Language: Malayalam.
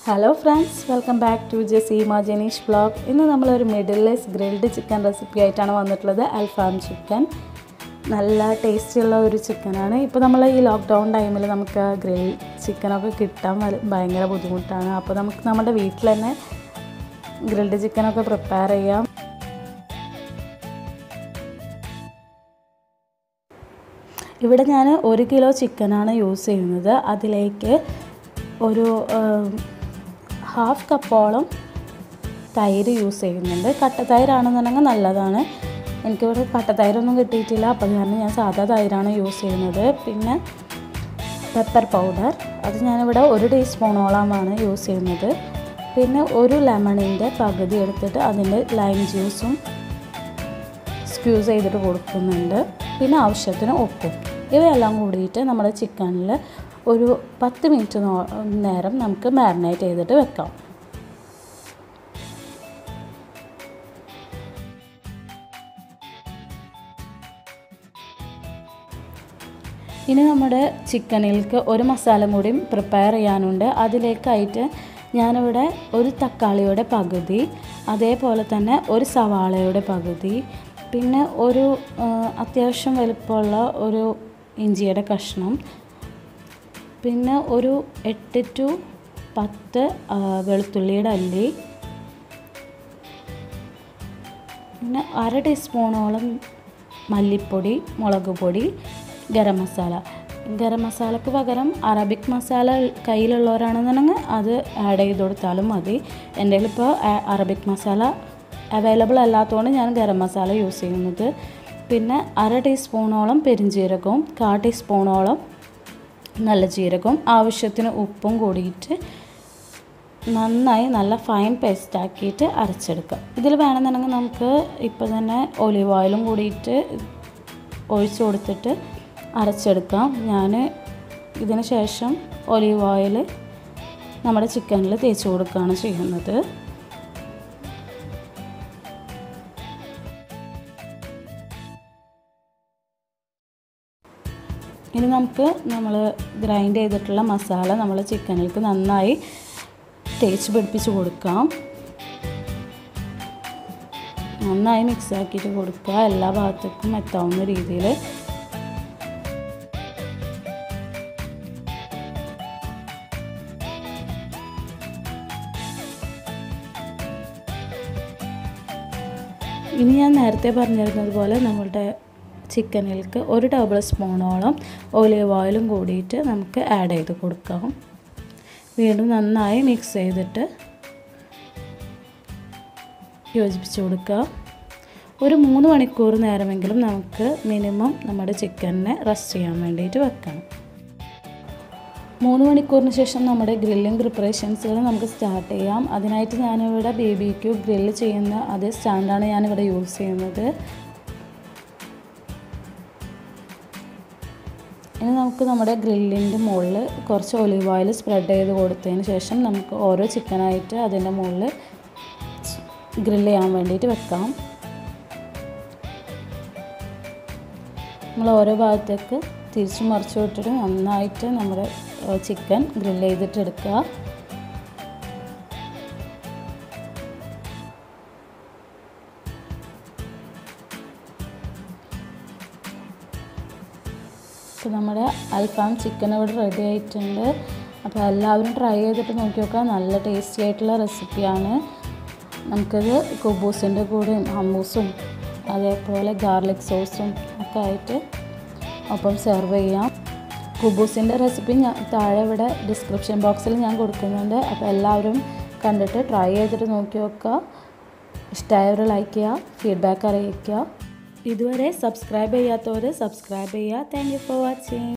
hello friends welcome back to Jaseema Janeesh vlog ഇന്ന് നമ്മളൊരു മിഡിൽലെസ് ഗ്രിൽഡ് ചിക്കൻ റെസിപ്പി ആയിട്ടാണ് വന്നിട്ടുള്ളത് അൽഫാം ചിക്കൻ നല്ല ടേസ്റ്റിയുള്ള ഒരു ചിക്കനാണ് ഇപ്പോൾ നമ്മൾ ഈ ലോക്ക്ഡൗൺ ടൈമിൽ നമുക്ക് ഗ്രിൽ ചിക്കനൊക്കെ കിട്ടാൻ വല- ഭയങ്കര ബുദ്ധിമുട്ടാണ് അപ്പോൾ നമുക്ക് നമ്മുടെ വീട്ടിൽ തന്നെ ഗ്രിൽഡ് ചിക്കനൊക്കെ പ്രിപ്പയർ ചെയ്യാം ഇവിടെ ഞാൻ ഒരു കിലോ ചിക്കനാണ് യൂസ് ചെയ്യുന്നത് അതിലേക്ക് ഒരു ഹാഫ് കപ്പോളം തൈര് യൂസ് ചെയ്യുന്നുണ്ട് കട്ടത്തൈരാണെന്നുണ്ടെങ്കിൽ നല്ലതാണ് എനിക്കിവിടെ കട്ടത്തൈരൊന്നും കിട്ടിയിട്ടില്ല അപ്പോൾ കാരണം ഞാൻ സാധാ തൈരാണ് യൂസ് ചെയ്യുന്നത് പിന്നെ പെപ്പർ പൗഡർ അത് ഞാനിവിടെ ഒരു ടീസ്പൂണോളമാണ് യൂസ് ചെയ്യുന്നത് പിന്നെ ഒരു ലെമണിൻ്റെ പകുതി എടുത്തിട്ട് അതിൻ്റെ ലൈം ജ്യൂസും സ്ക്യൂസ് ചെയ്തിട്ട് കൊടുക്കുന്നുണ്ട് പിന്നെ ആവശ്യത്തിന് ഉപ്പും ഇവയെല്ലാം കൂടിയിട്ട് നമ്മുടെ ചിക്കനിൽ ഒരു പത്ത് മിനിറ്റ് നോ- നേരം നമുക്ക് മാരിനേറ്റ് ചെയ്തിട്ട് വെക്കാം ഇനി നമ്മുടെ ചിക്കനിലേക്ക് ഒരു മസാല കൂടി പ്രിപ്പയർ ചെയ്യാനുണ്ട് അതിലേക്കായിട്ട് ഞാനിവിടെ ഒരു തക്കാളിയുടെ പകുതി അതേപോലെ തന്നെ ഒരു സവാളയുടെ പകുതി പിന്നെ ഒരു ആ, അത്യാവശ്യം വലുപ്പമുള്ള ഒരു ഇഞ്ചിയുടെ കഷ്ണം പിന്നെ ഒരു എട്ട് ടു പത്ത് ആ, വെളുത്തുള്ളിയുടെ അല്ലി പിന്നെ അര ടീസ്പൂണോളം മല്ലിപ്പൊടി മുളക് പൊടി ഗരം മസാല ഗരം മസാലക്ക് പകരം അറബിക് മസാല കയ്യിലുള്ളവരാണെന്നുണ്ടെങ്കിൽ അത് ആഡ് ചെയ്ത് കൊടുത്താലും മതി എൻ്റെ കയ്യിലിപ്പോൾ അറബിക് മസാല അവൈലബിൾ അല്ലാത്തതുകൊണ്ട് ഞാൻ ഗരം മസാല യൂസ് ചെയ്യുന്നത് പിന്നെ അര ടീസ്പൂണോളം പെരിഞ്ജീരകവും കാ ടീസ്പൂണോളം നല്ല ജീരകവും ആവശ്യത്തിന് ഉപ്പും കൂടിയിട്ട് നന്നായി നല്ല ഫൈൻ പേസ്റ്റ് ആക്കിയിട്ട് അരച്ചെടുക്കാം ഇതിൽ വേണമെന്നുണ്ടെങ്കിൽ നമുക്ക് ഇപ്പോൾ തന്നെ ഒലിവ് ഓയിലും കൂടിയിട്ട് ഒഴിച്ച് കൊടുത്തിട്ട് അരച്ചെടുക്കാം ഞാൻ ഇതിന് ശേഷം ഒലിവ് ഓയിൽ നമ്മുടെ ചിക്കനിൽ തേച്ച് കൊടുക്കുകയാണ് ചെയ്യുന്നത് ഇനി നമുക്ക് നമ്മൾ ഗ്രൈൻഡ് ചെയ്തിട്ടുള്ള മസാല നമ്മൾ ചിക്കനിലേക്ക് നന്നായി തേച്ച് പിടിപ്പിച്ച് കൊടുക്കാം നന്നായി മിക്സ് ആക്കിയിട്ട് കൊടുക്കുക എല്ലാ ഭാഗത്തേക്കും എത്താവുന്ന രീതിയിൽ ഇനി ഞാൻ നേരത്തെ പറഞ്ഞിരുന്നത് പോലെ നമ്മളുടെ ചിക്കനിലേക്ക് ഒരു ടേബിൾ സ്പൂണോളം ഒലിവ് ഓയിലും കൂടിയിട്ട് നമുക്ക് ആഡ് ചെയ്ത് കൊടുക്കാം വീണ്ടും നന്നായി മിക്സ് ചെയ്തിട്ട് യോജിപ്പിച്ച് കൊടുക്കുക ഒരു മൂന്ന് മണിക്കൂർ നേരമെങ്കിലും നമുക്ക് മിനിമം നമ്മുടെ ചിക്കനെ റെസ്റ്റ് ചെയ്യാൻ വേണ്ടിയിട്ട് വെക്കണം മൂന്ന് മണിക്കൂറിന് ശേഷം നമ്മുടെ ഗ്രില്ലിംഗ് പ്രിപ്പറേഷൻസുകൾ നമുക്ക് സ്റ്റാർട്ട് ചെയ്യാം അതിനായിട്ട് ഞാനിവിടെ ബേബി ക്യൂ ഗ്രില്ല് ചെയ്യുന്ന അതേ സ്റ്റാൻഡാണ് ഞാനിവിടെ യൂസ് ചെയ്യുന്നത് ഇനി നമുക്ക് നമ്മുടെ ഗ്രില്ലിൻ്റെ മുകളിൽ കുറച്ച് ഒലിവ് ഓയിൽ സ്പ്രെഡ് ചെയ്ത് കൊടുത്തതിന് ശേഷം നമുക്ക് ഓരോ ചിക്കനായിട്ട് അതിൻ്റെ മുകളിൽ ഗ്രില്ല് ചെയ്യാൻ വേണ്ടിയിട്ട് വെക്കാം നമ്മൾ ഓരോ ഭാഗത്തേക്ക് തിരിച്ചു മറിച്ച് വിട്ടിട്ട് നന്നായിട്ട് നമ്മുടെ ചിക്കൻ ഗ്രില്ല് ചെയ്തിട്ട് എടുക്കുക ഇപ്പോൾ നമ്മുടെ അൽഫാം ചിക്കൻ ഇവിടെ റെഡി ആയിട്ടുണ്ട് അപ്പോൾ എല്ലാവരും ട്രൈ ചെയ്തിട്ട് നോക്കി നോക്കുക നല്ല ടേസ്റ്റി ആയിട്ടുള്ള റെസിപ്പിയാണ് നമുക്കത് കുബൂസിൻ്റെ കൂടെയും ഹമ്മൂസും അതേപോലെ ഗാർലിക് സോസും ഒക്കെ ആയിട്ട് ഒപ്പം സെർവ് ചെയ്യാം കുബൂസിൻ്റെ റെസിപ്പി ഞാൻ താഴെ ഇവിടെ ഡിസ്ക്രിപ്ഷൻ ബോക്സിൽ ഞാൻ കൊടുക്കുന്നുണ്ട് അപ്പോൾ എല്ലാവരും കണ്ടിട്ട് ട്രൈ ചെയ്തിട്ട് നോക്കി നോക്കുക ഇഷ്ടമായവർ ലൈക്ക് ചെയ്യുക ഫീഡ്ബാക്ക് അറിയിക്കുക ഇതുവരെ സബ്സ്ക്രൈബ് ചെയ്യാത്തവർ സബ്സ്ക്രൈബ് ചെയ്യുക താങ്ക് യു ഫോർ വാച്ചിങ്